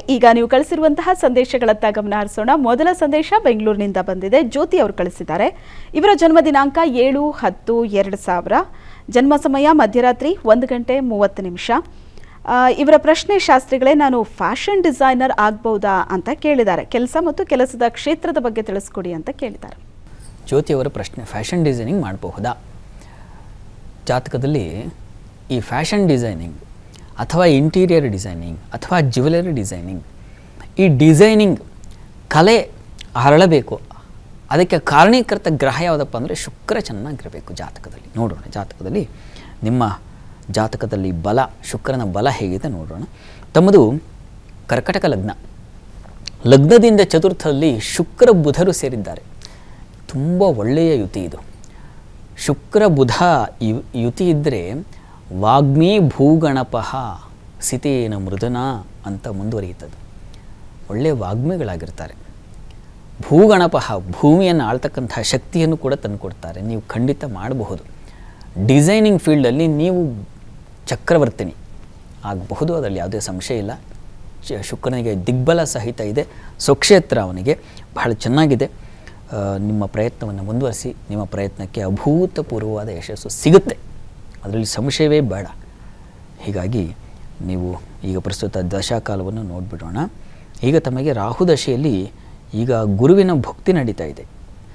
ಈಗ ನೀವು ಕಳಿಸಿರುವಂತಹ ಸಂದೇಶಗಳತ್ತ ಗಮನ ಹರಿಸೋಣ ಮೊದಲ ಸಂದೇಶ ಬೆಂಗಳೂರಿನಿಂದ ಬಂದಿದೆ ಜ್ಯೋತಿ ಅವರು ಕಳಿಸಿದ್ದಾರೆ ಇವರ ಜನ್ಮ ದಿನಾಂಕ ಏಳು ಹತ್ತು ಎರಡು ಸಾವಿರ ಜನ್ಮ ಸಮಯ ಮಧ್ಯರಾತ್ರಿ ಒಂದು ಗಂಟೆ ಮೂವತ್ತು ನಿಮಿಷ ಆ, ಇವರ ಪ್ರಶ್ನೆ ಶಾಸ್ತ್ರಿಗಳೇ ನಾನು ಫ್ಯಾಷನ್ ಡಿಸೈನರ್ ಆಗ್ಬಹುದಾ ಅಂತ ಕೇಳಿದ್ದಾರೆ ಕೆಲಸ ಮತ್ತು ಕೆಲಸದ ಕ್ಷೇತ್ರದ ಬಗ್ಗೆ ತಿಳಿಸ್ಕೊಡಿ ಅಂತ ಕೇಳಿದ್ದಾರೆ ಜ್ಯೋತಿಯವರ ಪ್ರಶ್ನೆ ಫ್ಯಾಷನ್ ಡಿಸೈನಿಂಗ್ ಮಾಡಬಹುದಾ ಜಾತಕದಲ್ಲಿ ಈ ಫ್ಯಾಷನ್ ಡಿಸೈನಿಂಗ್ ಅಥವಾ ಇಂಟೀರಿಯರ್ ಡಿಸೈನಿಂಗ್ ಅಥವಾ ಜ್ಯುವೆಲರಿ ಡಿಸೈನಿಂಗ್ ಈ ಡಿಸೈನಿಂಗ್ ಕಲೆ ಹರಳಬೇಕು ಅದಕ್ಕೆ ಕಾರಣೀಕೃತ ಗ್ರಹ ಯಾವುದಪ್ಪ ಅಂದರೆ ಶುಕ್ರ ಚೆನ್ನಾಗಿರಬೇಕು ಜಾತಕದಲ್ಲಿ ನೋಡೋಣ ಜಾತಕದಲ್ಲಿ ನಿಮ್ಮ ಜಾತಕದಲ್ಲಿ ಬಲ ಶುಕ್ರನ ಬಲ ಹೇಗಿದೆ ನೋಡೋಣ ತಮ್ಮದು ಕರ್ಕಟಕ ಲಗ್ನ ಲಗ್ನದಿಂದ ಚತುರ್ಥದಲ್ಲಿ ಶುಕ್ರ ಬುಧರು ಸೇರಿದ್ದಾರೆ ತುಂಬ ಒಳ್ಳೆಯ ಯುತಿ ಇದು ಶುಕ್ರ ಬುಧ ಯು ಯುತಿ ಇದ್ದರೆ ವಾಗ್ಮೀ ಭೂಗಣಪಃ ಸಿತೇನ ಮೃದನ ಅಂತ ಮುಂದುವರಿಯುತ್ತದೆ ಒಳ್ಳೆಯ ವಾಗ್ಮಿಗಳಾಗಿರ್ತಾರೆ ಭೂಗಣಪಃ ಭೂಮಿಯನ್ನು ಆಳ್ತಕ್ಕಂತಹ ಶಕ್ತಿಯನ್ನು ಕೂಡ ತಂದುಕೊಡ್ತಾರೆ ನೀವು ಖಂಡಿತ ಮಾಡಬಹುದು ಡಿಸೈನಿಂಗ್ ಫೀಲ್ಡಲ್ಲಿ ನೀವು ಚಕ್ರವರ್ತಿನಿ ಆಗಬಹುದು ಅದರಲ್ಲಿ ಯಾವುದೇ ಸಂಶಯ ಇಲ್ಲ ಚ- ಶುಕ್ರನಿಗೆ ದಿಗ್ಬಲ ಸಹಿತ ಇದೆ ಸ್ವಕ್ಷೇತ್ರ ಅವನಿಗೆ ಬಹಳ ಚೆನ್ನಾಗಿದೆ ಆ, ನಿಮ್ಮ ಪ್ರಯತ್ನವನ್ನು ಮುಂದುವರಿಸಿ ನಿಮ್ಮ ಪ್ರಯತ್ನಕ್ಕೆ ಅಭೂತಪೂರ್ವವಾದ ಯಶಸ್ಸು ಸಿಗುತ್ತೆ ಅದರಲ್ಲಿ ಸಂಶಯವೇ ಬೇಡ ಹೀಗಾಗಿ ನೀವು ಈಗ ಪ್ರಸ್ತುತ ದಶಾಕಾಲವನ್ನು ನೋಡಿಬಿಡೋಣ ಈಗ ತಮಗೆ ರಾಹು ದಶೆಯಲ್ಲಿ ಈಗ ಗುರುವಿನ ಭಕ್ತಿ ನಡೀತಾ ಇದೆ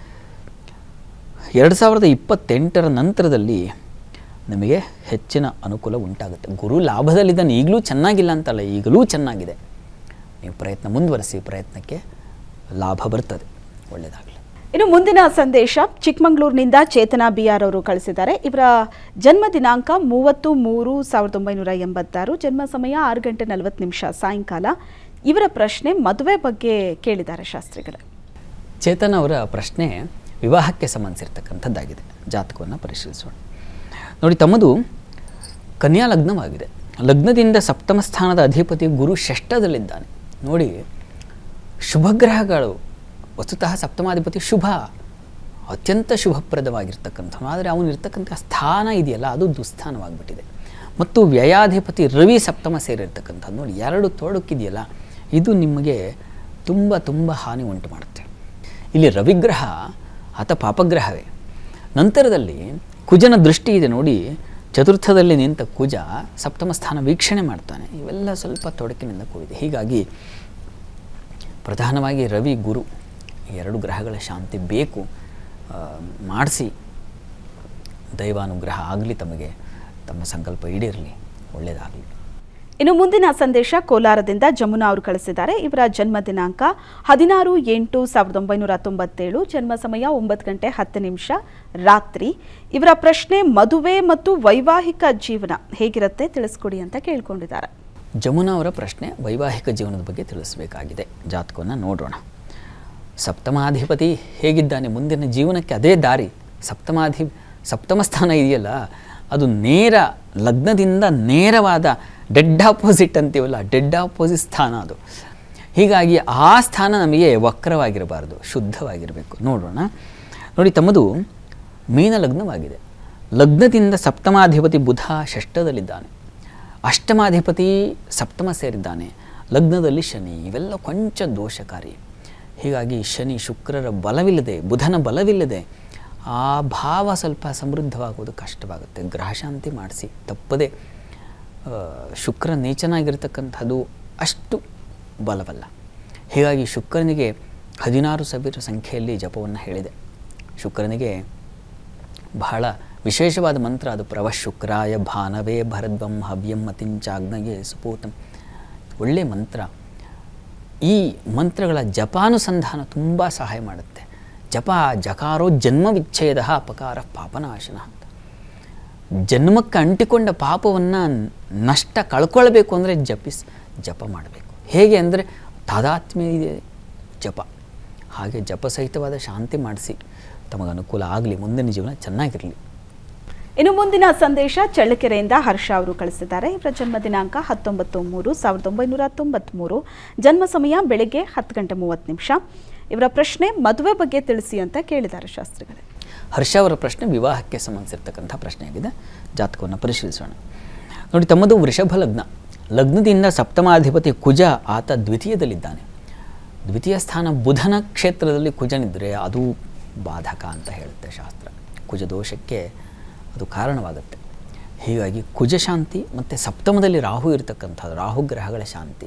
ಎರಡು ಸಾವಿರದ ಇಪ್ಪತ್ತೆಂಟರ ನಂತರದಲ್ಲಿ ನಿಮಗೆ ಹೆಚ್ಚಿನ ಅನುಕೂಲ ಉಂಟಾಗುತ್ತೆ ಗುರು ಲಾಭದಲ್ಲಿದ್ದಾನೆ ಈಗಲೂ ಚೆನ್ನಾಗಿಲ್ಲ ಅಂತಲ್ಲ ಈಗಲೂ ಚೆನ್ನಾಗಿದೆ ನೀವು ಪ್ರಯತ್ನ ಮುಂದುವರಿಸಿ ಪ್ರಯತ್ನಕ್ಕೆ ಲಾಭ ಬರ್ತದೆ ಒಳ್ಳೆಯದಾಗಲಿ ಇನ್ನು ಮುಂದಿನ ಸಂದೇಶ ಚಿಕ್ಕಮಗಳೂರಿನಿಂದ ಚೇತನಾ ಬಿ ಆರ್ ಅವರು ಕಳಿಸಿದ್ದಾರೆ ಇವರ ಜನ್ಮ ದಿನಾಂಕ ಮೂವತ್ತು ಮೂರು ಸಾವಿರದ ಒಂಬೈನೂರ ಎಂಬತ್ತಾರು ಜನ್ಮ ಸಮಯ ಆರು ಗಂಟೆ ನಲವತ್ತು ನಿಮಿಷ ಸಾಯಂಕಾಲ ಇವರ ಪ್ರಶ್ನೆ ಮದುವೆ ಬಗ್ಗೆ ಕೇಳಿದ್ದಾರೆ ಶಾಸ್ತ್ರಿಗಳೇ ಚೇತನ್ ಅವರ ಪ್ರಶ್ನೆ ವಿವಾಹಕ್ಕೆ ಸಂಬಂಧಿಸಿರ್ತಕ್ಕಂಥದ್ದಾಗಿದೆ ಜಾತಕವನ್ನು ಪರಿಶೀಲಿಸೋಣ ನೋಡಿ ತಮ್ಮದು ಕನ್ಯಾ ಲಗ್ನವಾಗಿದೆ ಲಗ್ನದಿಂದ ಸಪ್ತಮ ಸ್ಥಾನದ ಅಧಿಪತಿ ಗುರು ಷಷ್ಠದಲ್ಲಿದ್ದಾನೆ ನೋಡಿ ಶುಭಗ್ರಹಗಳು ವಸ್ತುತಃ ಸಪ್ತಮಾಧಿಪತಿ ಶುಭ ಅತ್ಯಂತ ಶುಭಪ್ರದವಾಗಿರ್ತಕ್ಕಂಥ ಆದರೆ ಅವನು ಇರ್ತಕ್ಕಂಥ ಸ್ಥಾನ ಇದೆಯಲ್ಲ ಅದು ದುಸ್ಥಾನವಾಗಿಬಿಟ್ಟಿದೆ ಮತ್ತು ವ್ಯಯಾಧಿಪತಿ ರವಿ ಸಪ್ತಮ ಸೇರಿರ್ತಕ್ಕಂಥದ್ದು ನೋಡಿ ಎರಡು ತೊಡಕಿದೆಯಲ್ಲ ಇದು ನಿಮಗೆ ತುಂಬ ತುಂಬ ಹಾನಿ ಉಂಟು ಮಾಡುತ್ತೆ ಇಲ್ಲಿ ರವಿಗ್ರಹ ಆತ ಪಾಪಗ್ರಹವೇ ನಂತರದಲ್ಲಿ ಕುಜನ ದೃಷ್ಟಿ ಇದೆ ನೋಡಿ ಚತುರ್ಥದಲ್ಲಿ ನಿಂತ ಕುಜ ಸಪ್ತಮ ಸ್ಥಾನ ವೀಕ್ಷಣೆ ಮಾಡ್ತಾನೆ ಇವೆಲ್ಲ ಸ್ವಲ್ಪ ತೊಡಕಿನಿಂದ ಕೂಡಿದೆ ಹೀಗಾಗಿ ಪ್ರಧಾನವಾಗಿ ರವಿ ಗುರು ಈ ಎರಡು ಗ್ರಹಗಳ ಶಾಂತಿ ಬೇಕು ಮಾಡಿಸಿ ದೈವಾನುಗ್ರಹ ಆಗಲಿ ತಮಗೆ ತಮ್ಮ ಸಂಕಲ್ಪ ಈಡೇರಲಿ ಒಳ್ಳೆಯದಾಗಲಿ ಇನ್ನು ಮುಂದಿನ ಸಂದೇಶ ಕೋಲಾರದಿಂದ ಜಮುನಾ ಅವರು ಕಳಿಸಿದ್ದಾರೆ ಇವರ ಜನ್ಮ ದಿನಾಂಕ ಹದಿನಾರು ಎಂಟು ಸಾವಿರದ ಒಂಬೈನೂರ ತೊಂಬತ್ತೇಳು ಜನ್ಮ ಸಮಯ ಒಂಬತ್ತು ಗಂಟೆ ಹತ್ತು ನಿಮಿಷ ರಾತ್ರಿ ಇವರ ಪ್ರಶ್ನೆ ಮದುವೆ ಮತ್ತು ವೈವಾಹಿಕ ಜೀವನ ಹೇಗಿರುತ್ತೆ ತಿಳಿಸ್ಕೊಡಿ ಅಂತ ಕೇಳ್ಕೊಂಡಿದ್ದಾರೆ ಜಮುನಾ ಅವರ ಪ್ರಶ್ನೆ ವೈವಾಹಿಕ ಜೀವನದ ಬಗ್ಗೆ ತಿಳಿಸಬೇಕಾಗಿದೆ ಜಾತಕವನ್ನು ನೋಡೋಣ ಸಪ್ತಮಾಧಿಪತಿ ಹೇಗಿದ್ದಾನೆ ಮುಂದಿನ ಜೀವನಕ್ಕೆ ಅದೇ ದಾರಿ ಸಪ್ತಮಾಧಿ ಸಪ್ತಮ ಸ್ಥಾನ ಇದೆಯಲ್ಲ ಅದು ನೇರ ಲಗ್ನದಿಂದ ನೇರವಾದ ಡೆಡ್ ಆಪೋಸಿಟ್ ಅಂತೀವಲ್ಲ ಡೆಡ್ ಆಪೋಸಿಟ್ ಸ್ಥಾನ ಅದು ಹೀಗಾಗಿ ಆ ಸ್ಥಾನ ನಮಗೆ ವಕ್ರವಾಗಿರಬಾರ್ದು ಶುದ್ಧವಾಗಿರಬೇಕು ನೋಡೋಣ ನೋಡಿ ತಮ್ಮದು ಮೀನ ಲಗ್ನವಾಗಿದೆ ಲಗ್ನದಿಂದ ಸಪ್ತಮಾಧಿಪತಿ ಬುಧ ಷಷ್ಠದಲ್ಲಿದ್ದಾನೆ ಅಷ್ಟಮಾಧಿಪತಿ ಸಪ್ತಮ ಸೇರಿದ್ದಾನೆ ಲಗ್ನದಲ್ಲಿ ಶನಿ ಇವೆಲ್ಲ ಕೊಂಚ ದೋಷಕಾರಿ ಹೀಗಾಗಿ ಶನಿ ಶುಕ್ರರ ಬಲವಿಲ್ಲದೆ ಬುಧನ ಬಲವಿಲ್ಲದೆ ಆ ಭಾವ ಸ್ವಲ್ಪ ಸಮೃದ್ಧವಾಗುವುದು ಕಷ್ಟವಾಗುತ್ತೆ ಗ್ರಹಶಾಂತಿ ಮಾಡಿಸಿ ತಪ್ಪದೆ ಆ, ಶುಕ್ರ ನೀಚನಾಗಿರ್ತಕ್ಕಂಥದ್ದು ಅಷ್ಟು ಬಲವಲ್ಲ ಹೀಗಾಗಿ ಶುಕ್ರನಿಗೆ ಹದಿನಾರು ಸಾವಿರ ಸಂಖ್ಯೆಯಲ್ಲಿ ಜಪವನ್ನು ಹೇಳಿದೆ ಶುಕ್ರನಿಗೆ ಬಹಳ ವಿಶೇಷವಾದ ಮಂತ್ರ ಅದು ಪ್ರವಶುಕ್ರಾಯ ಭಾನವೇ ಭರದ್ವಂ ಹವ್ಯಂ ಮತಿಂಚಾಗ್ನಗೆ ಸುಪೂತಂ ಒಳ್ಳೆಯ ಮಂತ್ರ ಈ ಮಂತ್ರಗಳ ಜಪಾನುಸಂಧಾನ ತುಂಬ ಸಹಾಯ ಮಾಡುತ್ತೆ ಜಪ ಜಕಾರೋ ಜನ್ಮ ವಿಚ್ಛೇದ ಅಪಕಾರ ಪಾಪನಾಶನ ಅಂತ ಜನ್ಮಕ್ಕೆ ಅಂಟಿಕೊಂಡ ಪಾಪವನ್ನು ನಷ್ಟ ಕಳ್ಕೊಳ್ಬೇಕು ಅಂದರೆ ಜಪಿಸ್ ಜಪ ಮಾಡಬೇಕು ಹೇಗೆ ಅಂದರೆ ತಾದಾತ್ಮ್ಯ ಇದೆ ಜಪ ಹಾಗೆ ಜಪ ಸಹಿತವಾದ ಶಾಂತಿ ಮಾಡಿಸಿ ತಮಗೆ ಅನುಕೂಲ ಆಗಲಿ ಮುಂದಿನ ಜೀವನ ಚೆನ್ನಾಗಿರಲಿ ಇನ್ನು ಮುಂದಿನ ಸಂದೇಶ ಚಳ್ಳಕೆರೆಯಿಂದ ಹರ್ಷ ಅವರು ಕಳಿಸಿದ್ದಾರೆ ಇವರ ಜನ್ಮ ದಿನಾಂಕ ಹತ್ತೊಂಬತ್ತು ಮೂರು ಸಾವಿರದ ಒಂಬೈನೂರ ತೊಂಬತ್ತ್ಮೂರು ಜನ್ಮ ಸಮಯ ಬೆಳಗ್ಗೆ ಹತ್ತು ಗಂಟೆ ಮೂವತ್ತು ನಿಮಿಷ ಇವರ ಪ್ರಶ್ನೆ ಮದುವೆ ಬಗ್ಗೆ ತಿಳಿಸಿ ಅಂತ ಕೇಳಿದ್ದಾರೆ ಶಾಸ್ತ್ರಿಗಳೇ ಹರ್ಷ ಅವರ ಪ್ರಶ್ನೆ ವಿವಾಹಕ್ಕೆ ಸಂಬಂಧಿಸಿರ್ತಕ್ಕಂಥ ಪ್ರಶ್ನೆಯಾಗಿದೆ ಜಾತಕವನ್ನು ಪರಿಶೀಲಿಸೋಣ ನೋಡಿ ತಮ್ಮದು ವೃಷಭ ಲಗ್ನ ಲಗ್ನದಿಂದ ಸಪ್ತಮಾಧಿಪತಿ ಕುಜ ಆತ ದ್ವಿತೀಯದಲ್ಲಿದ್ದಾನೆ ದ್ವಿತೀಯ ಸ್ಥಾನ ಬುಧನ ಕ್ಷೇತ್ರದಲ್ಲಿ ಕುಜನಿದ್ದರೆ ಅದು ಬಾಧಕ ಅಂತ ಹೇಳುತ್ತೆ ಶಾಸ್ತ್ರ ಕುಜ ದೋಷಕ್ಕೆ ಅದು ಕಾರಣವಾಗುತ್ತೆ ಹೀಗಾಗಿ ಕುಜ ಶಾಂತಿ ಮತ್ತು ಸಪ್ತಮದಲ್ಲಿ ರಾಹು ಇರತಕ್ಕಂಥದ್ದು ರಾಹು ಗ್ರಹಗಳ ಶಾಂತಿ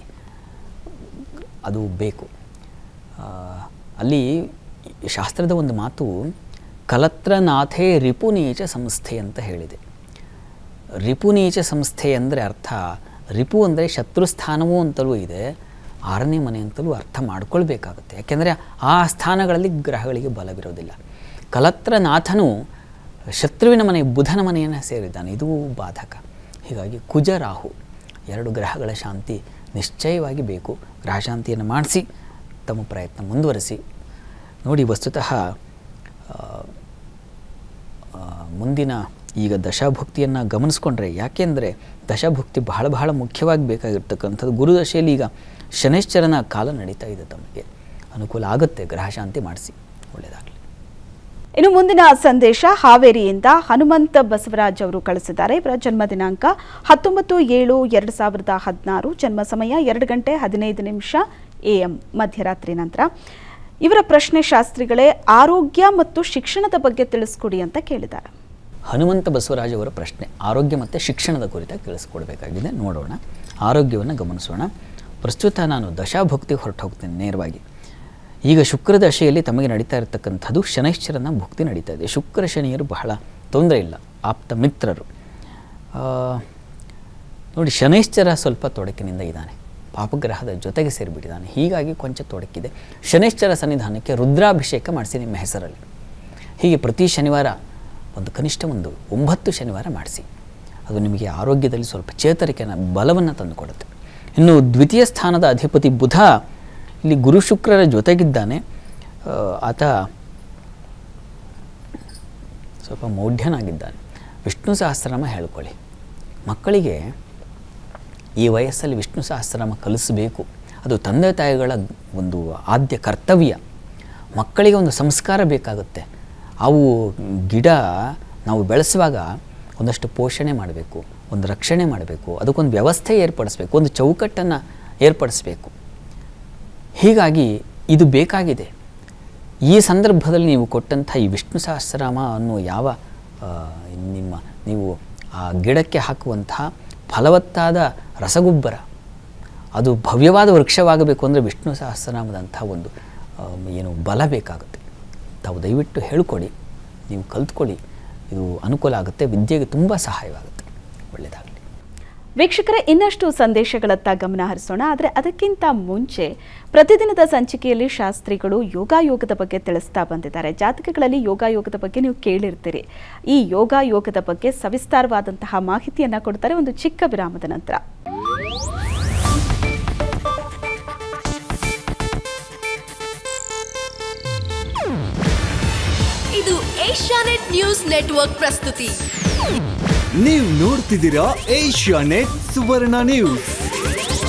ಅದು ಬೇಕು ಆ, ಅಲ್ಲಿ ಶಾಸ್ತ್ರದ ಒಂದು ಮಾತು ಕಲತ್ರನಾಥೇ ರಿಪುನೀಚ ಸಂಸ್ಥೆ ಅಂತ ಹೇಳಿದೆ ರಿಪುನೀಚ ಸಂಸ್ಥೆ ಅಂದರೆ ಅರ್ಥ ರಿಪು ಅಂದರೆ ಶತ್ರುಸ್ಥಾನವೂ ಅಂತಲೂ ಇದೆ ಆರನೇ ಮನೆ ಅಂತಲೂ ಅರ್ಥ ಮಾಡ್ಕೊಳ್ಬೇಕಾಗುತ್ತೆ ಯಾಕೆಂದರೆ ಆ ಸ್ಥಾನಗಳಲ್ಲಿ ಗ್ರಹಗಳಿಗೆ ಬಲವಿರೋದಿಲ್ಲ ಕಲತ್ರನಾಥನು ಶತ್ರುವಿನ ಮನೆ ಬುಧನ ಮನೆಯನ್ನು ಸೇರಿದ್ದಾನೆ ಇದು ಬಾಧಕ ಹೀಗಾಗಿ ಕುಜ ರಾಹು ಎರಡು ಗ್ರಹಗಳ ಶಾಂತಿ ನಿಶ್ಚಯವಾಗಿ ಬೇಕು ಗ್ರಹ ಶಾಂತಿಯನ್ನು ಮಾಡಿಸಿ ತಮ್ಮ ಪ್ರಯತ್ನ ಮುಂದುವರಿಸಿ ನೋಡಿ ವಸ್ತುತಃ ಆ, ಆ, ಮುಂದಿನ ಈಗ ದಶಾಭುಕ್ತಿಯನ್ನು ಗಮನಿಸ್ಕೊಂಡ್ರೆ ಯಾಕೆಂದರೆ ದಶಾಭುಕ್ತಿ ಬಹಳ ಬಹಳ ಮುಖ್ಯವಾಗಿ ಬೇಕಾಗಿರ್ತಕ್ಕಂಥದ್ದು ಗುರುದಶೆಯಲ್ಲಿ ಈಗ ಶನೈಶ್ಚರನ ಕಾಲ ನಡೀತಾ ಇದೆ ತಮಗೆ ಅನುಕೂಲ ಆಗುತ್ತೆ ಗ್ರಹ ಶಾಂತಿ ಮಾಡಿಸಿ ಒಳ್ಳೆಯದಾಗಲಿ ಇನ್ನು ಮುಂದಿನ ಸಂದೇಶ ಹಾವೇರಿಯಿಂದ ಹನುಮಂತ ಬಸವರಾಜ್ ಅವರು ಕಳಿಸಿದ್ದಾರೆ ಇವರ ಜನ್ಮ ದಿನಾಂಕ ಹತ್ತೊಂಬತ್ತು ಏಳು ಎರಡು ಸಾವಿರದ ಹದಿನಾರು ಜನ್ಮ ಸಮಯ ಎರಡು ಗಂಟೆ ಹದಿನೈದು ನಿಮಿಷ ಎ ಎಂ ಮಧ್ಯರಾತ್ರಿ ನಂತರ ಇವರ ಪ್ರಶ್ನೆ ಶಾಸ್ತ್ರಿಗಳೇ ಆರೋಗ್ಯ ಮತ್ತು ಶಿಕ್ಷಣದ ಬಗ್ಗೆ ತಿಳಿಸ್ಕೊಡಿ ಅಂತ ಕೇಳಿದ್ದಾರೆ ಹನುಮಂತ ಬಸವರಾಜ್ ಅವರ ಪ್ರಶ್ನೆ ಆರೋಗ್ಯ ಮತ್ತು ಶಿಕ್ಷಣದ ಕುರಿತಾಗಿ ತಿಳಿಸ್ಕೊಡ್ಬೇಕಾಗಿದೆ ನೋಡೋಣ ಆರೋಗ್ಯವನ್ನು ಗಮನಿಸೋಣ ಪ್ರಸ್ತುತ ನಾನು ದಶಾಭುಕ್ತಿ ಹೊರಟು ಹೋಗ್ತೇನೆ ನೇರವಾಗಿ ಈಗ ಶುಕ್ರ ದಶೆಯಲ್ಲಿ ತಮಗೆ ನಡೀತಾ ಇರತಕ್ಕಂಥದ್ದು ಶನೈಶ್ಚರನ ಭುಕ್ತಿ ನಡೀತಾ ಇದೆ ಶುಕ್ರ ಶನಿಯರು ಬಹಳ ತೊಂದರೆ ಇಲ್ಲ ಆಪ್ತ ಮಿತ್ರರು ಆ, ನೋಡಿ ಶನೈಶ್ಚರ ಸ್ವಲ್ಪ ತೊಡಕಿನಿಂದ ಇದ್ದಾನೆ ಪಾಪಗ್ರಹದ ಜೊತೆಗೆ ಸೇರಿಬಿಟ್ಟಿದ್ದಾನೆ ಹೀಗಾಗಿ ಕೊಂಚ ತೊಡಕಿದೆ ಶನೈಶ್ಚರ ಸನ್ನಿಧಾನಕ್ಕೆ ರುದ್ರಾಭಿಷೇಕ ಮಾಡಿಸಿ ನಿಮ್ಮ ಹೆಸರಲ್ಲಿ ಹೀಗೆ ಪ್ರತಿ ಶನಿವಾರ ಒಂದು ಕನಿಷ್ಠ ಒಂದು ಒಂಬತ್ತು ಶನಿವಾರ ಮಾಡಿಸಿ ಅದು ನಿಮಗೆ ಆರೋಗ್ಯದಲ್ಲಿ ಸ್ವಲ್ಪ ಚೇತರಿಕೆನ ಬಲವನ್ನು ತಂದುಕೊಡುತ್ತೆ ಇನ್ನು ದ್ವಿತೀಯ ಸ್ಥಾನದ ಅಧಿಪತಿ ಬುಧ ಇಲ್ಲಿ ಗುರು ಶುಕ್ರರ ಜೊತೆಗಿದ್ದಾನೆ ಆ, ಆತ ಸ್ವಲ್ಪ ಮೌಢ್ಯನಾಗಿದ್ದಾನೆ ವಿಷ್ಣು ಸಹಸ್ರನಾಮ ಹೇಳ್ಕೊಳ್ಳಿ ಮಕ್ಕಳಿಗೆ ಈ ವಯಸ್ಸಲ್ಲಿ ವಿಷ್ಣು ಸಹಸ್ರನಾಮ ಕಲಿಸಬೇಕು ಅದು ತಂದೆ ತಾಯಿಗಳ ಒಂದು ಆದ್ಯ ಕರ್ತವ್ಯ ಮಕ್ಕಳಿಗೆ ಒಂದು ಸಂಸ್ಕಾರ ಬೇಕಾಗುತ್ತೆ ಅವು ಗಿಡ ನಾವು ಬೆಳೆಸುವಾಗ ಒಂದಷ್ಟು ಪೋಷಣೆ ಮಾಡಬೇಕು ಒಂದು ರಕ್ಷಣೆ ಮಾಡಬೇಕು ಅದಕ್ಕೊಂದು ವ್ಯವಸ್ಥೆ ಏರ್ಪಡಿಸ್ಬೇಕು ಒಂದು ಚೌಕಟ್ಟನ್ನು ಏರ್ಪಡಿಸ್ಬೇಕು ಹೀಗಾಗಿ ಇದು ಬೇಕಾಗಿದೆ ಈ ಸಂದರ್ಭದಲ್ಲಿ ನೀವು ಕೊಟ್ಟಂಥ ಈ ವಿಷ್ಣು ಸಹಸ್ರನಾಮ ಅನ್ನುವ ಯಾವ ಆ, ನಿಮ್ಮ ನೀವು ಆ ಗಿಡಕ್ಕೆ ಹಾಕುವಂತಹ ಫಲವತ್ತಾದ ರಸಗೊಬ್ಬರ ಅದು ಭವ್ಯವಾದ ವೃಕ್ಷವಾಗಬೇಕು ಅಂದರೆ ವಿಷ್ಣು ಸಹಸ್ರನಾಮದಂಥ ಒಂದು ಆ, ಏನು ಬಲ ಬೇಕಾಗುತ್ತೆ ತಾವು ದಯವಿಟ್ಟು ಹೇಳ್ಕೊಡಿ ನೀವು ಕಲ್ತ್ಕೊಳ್ಳಿ ಇದು ಅನುಕೂಲ ಆಗುತ್ತೆ ವಿದ್ಯೆಗೆ ತುಂಬ ಸಹಾಯವಾಗುತ್ತೆ ಒಳ್ಳೆಯದಾಗಲಿ ವೀಕ್ಷಕರೇ ಇನ್ನಷ್ಟು ಸಂದೇಶಗಳತ್ತ ಗಮನ ಹರಿಸೋಣ ಆದರೆ ಅದಕ್ಕಿಂತ ಮುಂಚೆ ಪ್ರತಿದಿನದ ಸಂಚಿಕೆಯಲ್ಲಿ ಶಾಸ್ತ್ರಿಗಳು ಯೋಗಾಯೋಗದ ಬಗ್ಗೆ ತಿಳಿಸ್ತಾ ಬಂದಿದ್ದಾರೆ ಜಾತಕಗಳಲ್ಲಿ ಯೋಗಾಯೋಗದ ಬಗ್ಗೆ ನೀವು ಕೇಳಿರ್ತೀರಿ ಈ ಯೋಗಾಯೋಗದ ಬಗ್ಗೆ ಸವಿಸ್ತಾರವಾದಂತಹ ಮಾಹಿತಿಯನ್ನ ಕೊಡ್ತಾರೆ ಒಂದು ಚಿಕ್ಕ ವಿರಾಮದ ನಂತರ ಇದು ಏಷ್ಯಾನೆಟ್ ನ್ಯೂಸ್ ನೆಟ್ವರ್ಕ್ ಪ್ರಸ್ತುತಿ ನೀವು ನೋಡ್ತಿದ್ದೀರಾ ಏಷ್ಯಾ ನೆಟ್ ಸುವರ್ಣ ನ್ಯೂಸ್